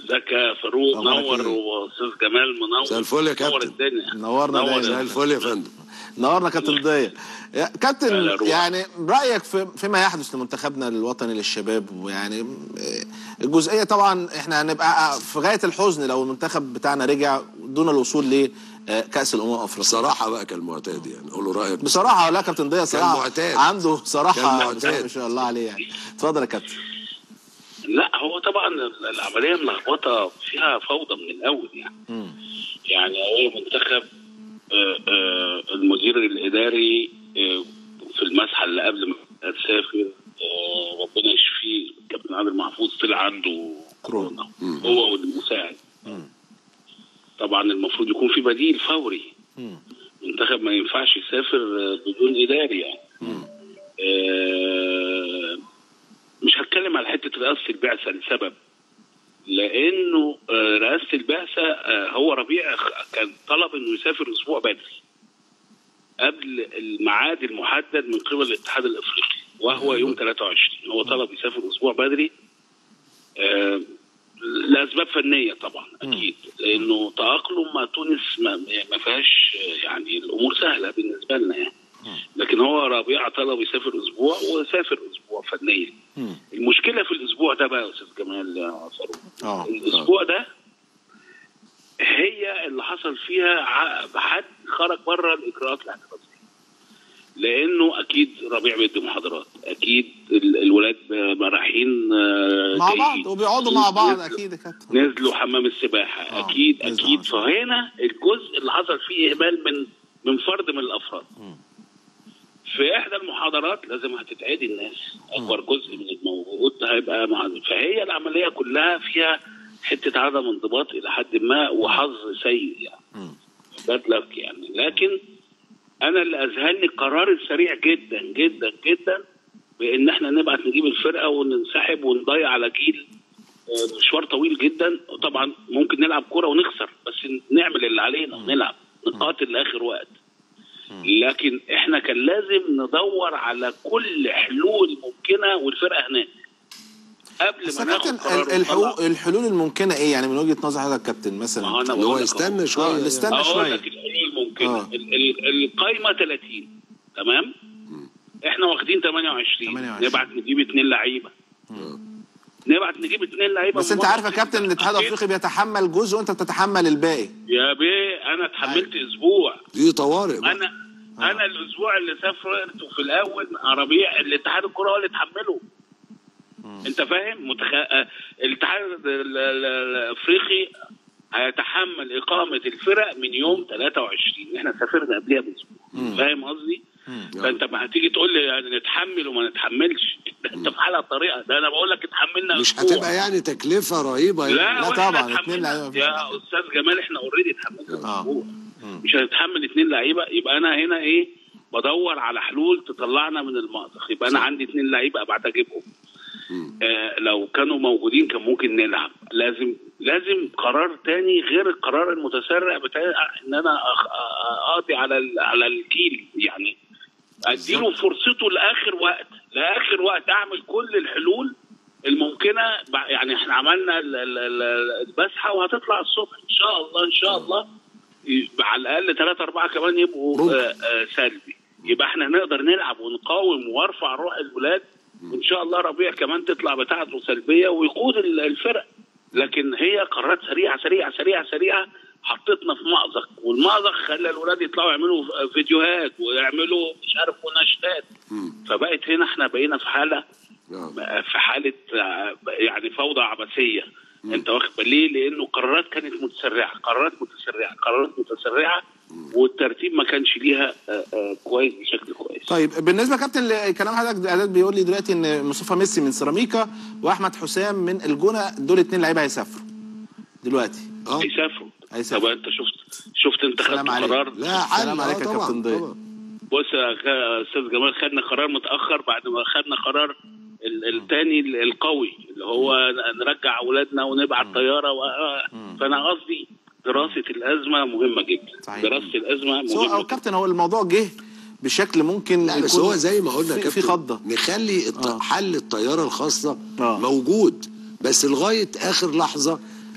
ازيك يا فاروق أخبارك نور إيه؟ واستاذ جمال منور مساء الفل يا نور كابتن. الدنيا نورنا نور دايما. مساء الفل يا فندم نورنا كابتن ضياء يا كابتن هلا روح. يعني رايك في فيما يحدث لمنتخبنا الوطني للشباب ويعني آه، الجزئيه طبعا احنا هنبقى في غايه الحزن لو المنتخب بتاعنا رجع دون الوصول لكاس الامم الافريقيه بصراحه بقى كالمعتاد يعني قول له رايك بصراحه لا كابتن ضياء صراحه كالمعتاد. عنده صراحه كالمعتاد. بسم الله ما شاء الله عليه يعني اتفضل يا كابتن لا هو طبعا العمليه ملخبطه فيها فوضى من الاول يعني يعني هو منتخب آه، آه، المدير الاداري آه، في المسحه اللي قبل ما تسافر آه، ربنا يشفيه كابتن عادل محفوظ طلع عنده كورونا هو والمساعد طبعا المفروض يكون في بديل فوري منتخب ما ينفعش يسافر آه، بدون اداري يعني آه، مش هتكلم على حته رئاسه البعثه لسبب لانه آه، رئاسه البعثه آه، هو ربيع خ- كان طلب انه يسافر اسبوع بدري قبل الميعاد المحدد من قبل الاتحاد الافريقي وهو يوم 23 هو طلب يسافر اسبوع بدري آه، لاسباب فنيه طبعا اكيد لانه تاقلم مع تونس ما, ما فيهاش آه، يعني الامور سهله بالنسبه لنا يعني لكن هو ربيع طلب يسافر اسبوع وسافر اسبوع فنيا المشكله في الاسبوع ده بقى يا استاذ جمال يا فاروق اه الاسبوع ده هي اللي حصل فيها ع- حد خرج بره الاجراءات الاحترازيه لانه اكيد ربيع بيدي محاضرات اكيد ال- الولاد ب- رايحين آه، مع جايين. بعض وبيقعدوا مع بعض نزلوا- اكيد يا كابتن نزلوا حمام السباحه آه، اكيد نزلوا اكيد حمام فهنا الجزء اللي حصل فيه اهمال من من فرد من الافراد في احدى المحاضرات لازم هتتعدي الناس اكبر جزء من الموجود هيبقى مع فهي العمليه كلها فيها حته عدم انضباط الى حد ما وحظ سيء يعني باد لك يعني لكن انا اللي اذهلني القرار السريع جدا جدا جدا بان احنا نبعت نجيب الفرقه وننسحب ونضيع على جيل آه، مشوار طويل جدا طبعا ممكن نلعب كرة ونخسر بس نعمل اللي علينا ونلعب نقاتل لاخر وقت لكن احنا كان لازم ندور على كل حلول ممكنه والفرقه هناك قبل بس ما يا ناخد كابتن قرار ال- الحلول ونطلع. الحلول الممكنه ايه يعني من وجهه نظر حضرتك يا كابتن ما هو مثلا انا اللي هو بقول لك يستنى أهو. شويه اه يعني. نستنى اقول شويه لك الحلول الممكنه آه. ال- ال- القايمه 30 تمام احنا واخدين 28 28. نبعت نجيب اثنين لعيبه نبعت نجيب اثنين لعيبه بس انت من عارف يا مرة. كابتن ان الاتحاد أكيد. الافريقي بيتحمل جزء وانت بتتحمل الباقي يا بيه انا اتحملت اسبوع دي طوارئ بقى. انا انا الاسبوع اللي سافرته في الاول مع ربيع الاتحاد الكره هو اللي اتحمله انت فاهم متخ... آه، الاتحاد ال- ال- الافريقي هيتحمل اقامه الفرق من يوم 23 احنا سافرنا قبلها باسبوع فاهم قصدي؟ فانت ما هتيجي تقول لي يعني نتحمل وما نتحملش ده انت في حالة طريقه ده انا بقول لك اتحملنا مش أسبوع. هتبقى يعني تكلفه رهيبه يعني. لا, لا وإحنا طبعاً، اتحملنا- اتنين لعيبة مفيش يا استاذ جمال احنا اوريدي اتحملنا آه. اسبوع مش هنتحمل اتنين لعيبه يبقى انا هنا ايه بدور على حلول تطلعنا من المأزق يبقى انا عندي اتنين لعيبه ابعت اجيبهم آه لو كانوا موجودين كان ممكن نلعب لازم لازم قرار تاني غير القرار المتسرع بتاع ان انا أخ- أ- اقضي على ال- على الجيل يعني اديله فرصته لاخر وقت لاخر وقت اعمل كل الحلول الممكنه بع- يعني احنا عملنا ال- ال- ال- البسحه وهتطلع الصبح ان شاء الله ان شاء الله ي- على الاقل ثلاثة أربعة كمان يبقوا ممكن. آه، آه، سلبي يبقى احنا نقدر نلعب ونقاوم وارفع روح الولاد وان شاء الله ربيع كمان تطلع بتاعته سلبيه ويقود ال- الفرق لكن هي قرارات سريعه سريعه سريعه سريعه حطتنا في مأزق والمأزق خلى الولاد يطلعوا يعملوا فيديوهات ويعملوا مش عارف مناشدات فبقت هنا احنا بقينا في حاله آه. في حاله آه، يعني فوضى عبثيه انت واخد بالك ليه؟ لانه قرارات كانت متسرعه، قرارات متسرعه، قرارات متسرعه والترتيب ما كانش ليها آه، آه، كويس بشكل كويس. طيب بالنسبه يا كابتن لكلام حضرتك اعداد بيقول لي دلوقتي ان مصطفى ميسي من سيراميكا واحمد حسام من الجونه دول اتنين لعيبه هيسافروا دلوقتي اه هيسافروا هيسافروا. طب انت شفت شفت انت سلام خدت عليك. قرار لا حل سلام آه عليك يا طبعاً، كابتن ضياء. طبعاً. بص يا خ- استاذ جمال خدنا قرار متاخر بعد ما خدنا قرار ال- التاني ال- القوي اللي هو نرجع اولادنا ونبعت طياره و... فانا قصدي دراسه الازمه مهمه جدا صحيح. دراسه الازمه سو مهمه او جدا كابتن هو الموضوع جه بشكل ممكن لا بس يكون هو زي ما قلنا يا في, كابتن في خضه نخلي الط- آه. حل الطياره الخاصه آه. موجود بس لغايه اخر لحظه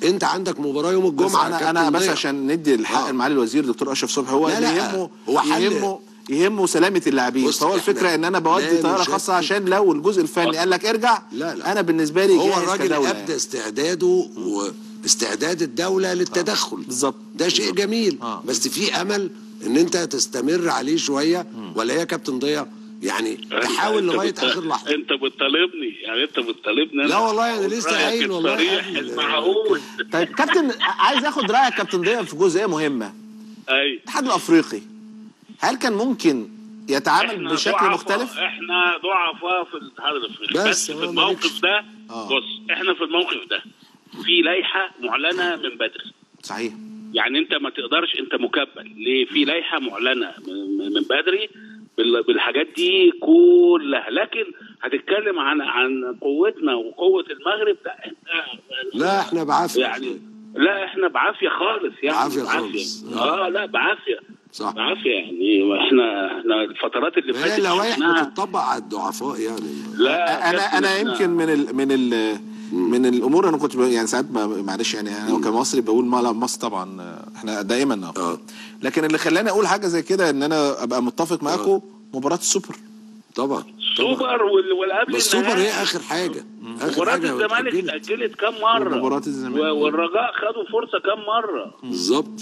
انت عندك مباراه يوم بس الجمعه انا كابتن انا بس ضياء. عشان ندي الحق آه. لمعالي الوزير دكتور اشرف صبحي هو لا، لا، يهمه هو حل. يهمه يهمه سلامه اللاعبين بص، فهو إحنا الفكره ان انا بودي لا طياره نشكك. خاصه عشان لو الجزء الفني قال لك ارجع لا، لا. انا بالنسبه لي هو جاهز الراجل كدولة ابدى يعني. استعداده واستعداد الدوله للتدخل بالظبط. ده شيء جميل آه. بس في امل ان انت تستمر عليه شويه ولا إيه يا كابتن ضياء يعني تحاول أنت لغايه بت- اخر لحظه انت بتطالبني يعني انت بتطالبني لا والله أنا لسه رأيك قايل والله الصريح قبل- المعقول طيب كابتن عايز اخد رايك كابتن ضياء في جزئيه مهمه اي الاتحاد الافريقي هل كان ممكن يتعامل احنا بشكل ضعفاء- مختلف احنا ضعفاء في الاتحاد الافريقي بس بس, هو في مالكش. الموقف ده آه. بص احنا في الموقف ده في لائحه معلنه من بدري صحيح يعني انت ما تقدرش انت مكبل ليه في لائحه معلنه من من بدري بال- بالحاجات دي كلها لكن هتتكلم عن عن قوتنا وقوه المغرب لا احنا لا احنا بعافيه يعني لا احنا بعافيه خالص يعني بعافية خالص. اه لا بعافيه صح بعافيه يعني احنا احنا الفترات اللي هي فاتت اللوائح شفناها- بتطبق على الضعفاء يعني لا انا كابتن، انا إحنا- يمكن من ال من ال من الامور انا كنت ب- يعني ساعات ب- معلش يعني انا كمصري بقول ما لا مصر طبعا آه، احنا دايما اه لكن اللي خلاني اقول حاجه زي كده ان انا ابقى متفق معاكم مباراه السوبر طبعا طبعا سوبر وال- والقبل بس السوبر النهائي. هي اخر حاجه اخر مباراة حاجه الزمالك اتأجلت. اتأجلت كام مرة ومباراة الزمالك. و- والرجاء خدوا فرصة كام مرة بالظبط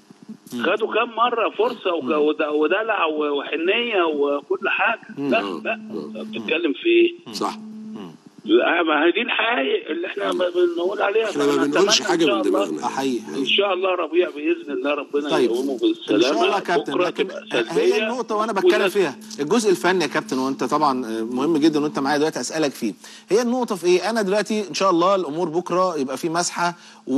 خدوا كام مرة فرصة وك- ود- ودلع و- وحنية وكل حاجة لا مم. لا أنت بتتكلم في ايه؟ صح لا ما هي دي الحقائق اللي احنا ب- بنقول عليها احنا ما فأنا بنقولش أتمنى حاجه إن شاء من الله- دماغنا احيي ان شاء الله ربيع باذن الله ربنا طيب يقومه ان بالسلامه شاء الله يا كابتن بكرة لكن تبقى هي سلبية. النقطه وانا بتكلم والناس- فيها الجزء الفني يا كابتن وانت طبعا آه، مهم جدا وانت معايا دلوقتي اسالك فيه هي النقطه في ايه انا دلوقتي ان شاء الله الامور بكره يبقى في مسحه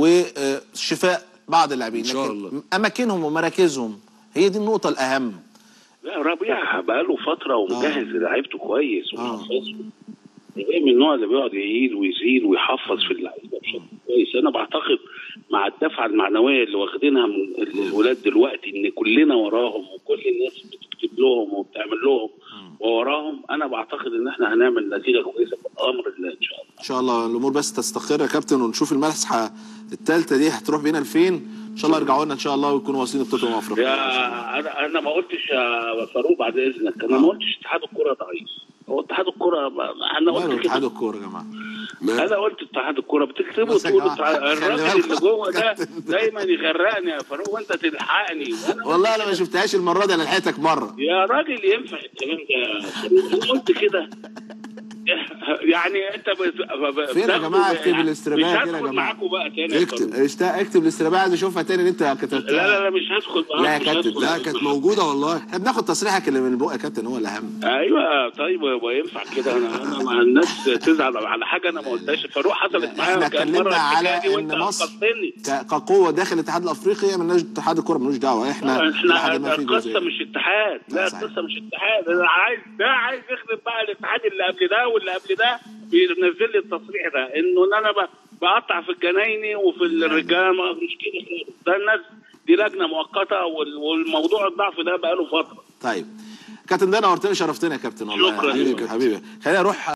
وشفاء بعض اللاعبين إن شاء لكن الله. اماكنهم ومراكزهم هي دي النقطه الاهم لا ربيع بقاله فترة ومجهز لعيبته كويس آه. ومحفظه ربيع من النوع اللي بيقعد يهيل ويزيل ويحفظ في اللعيبة بشكل كويس أنا بعتقد مع الدفعة المعنوية اللي واخدينها من الولاد دلوقتي إن كلنا وراهم وكل الناس بتكتب لهم وبتعمل لهم ووراهم أنا بعتقد إن إحنا هنعمل نتيجة كويسة بأمر الله إن شاء الله ان شاء الله الامور بس تستقر يا كابتن ونشوف المسحه الثالثه دي هتروح بينا لفين ان شاء الله يرجعوا لنا ان شاء الله ويكونوا واصلين بطوله أمم افريقيا يا انا انا ما قلتش يا فاروق بعد اذنك انا ما قلتش اتحاد الكره ضعيف هو اتحاد الكره ما- انا ماله قلت اتحاد كده الكوره يا جماعه ما انا قلت اتحاد الكره بتكتبوا بس يا تقولوا جماعة، اتحاد- خلي الراجل بالكم. اللي جوه ده كابتن. دايما يغرقني يا فاروق وانت تلحقني وأنا والله انا ما شفتهاش المره دي انا لحقتك مره يا راجل ينفع الكلام ده يا فاروق؟ انا قلت كده يعني انت بت... ب- فين يا بتاخدوا- جماعة اكتب يعني الاسترابية مش كده يا هدخل جماعة. معاكم بقى تاني يا اكتب. فاروق. اشت- اكتب الاسترابيع عايز اشوفها تاني ان انت كتبتها لا لا لا مش هدخل معاكم لا يا مش كابتن، هدخل. لا كانت موجوده والله احنا بناخد تصريحك اللي من البق يا كابتن هو الاهم ايوه طيب وينفع كده انا انا مع الناس تزعل على حاجه انا ما قلتهاش فاروق حصلت معايا احنا كام اتكلمنا مره على الحكاية دي ان وانت مصر انقذتني ك- كقوه داخل الاتحاد الافريقي مالناش اتحاد الكوره ملوش دعوه احنا احنا لحد ما في القصه جزء مش اتحاد لا، لا صحيح. القصه مش اتحاد انا عايز ده عايز يخدم بقى الاتحاد اللي قبل ده واللي قبل ده بينزل لي التصريح ده انه ان انا ب- بقطع في الجنايني وفي الرجاله ما- مش كده خالص. ده الناس دي لجنه مؤقته وال- والموضوع الضعف ده بقاله فتره طيب كابتن ده نورتني شرفتني يا كابتن والله شكراً. حبيبي حبيبي خليني اروح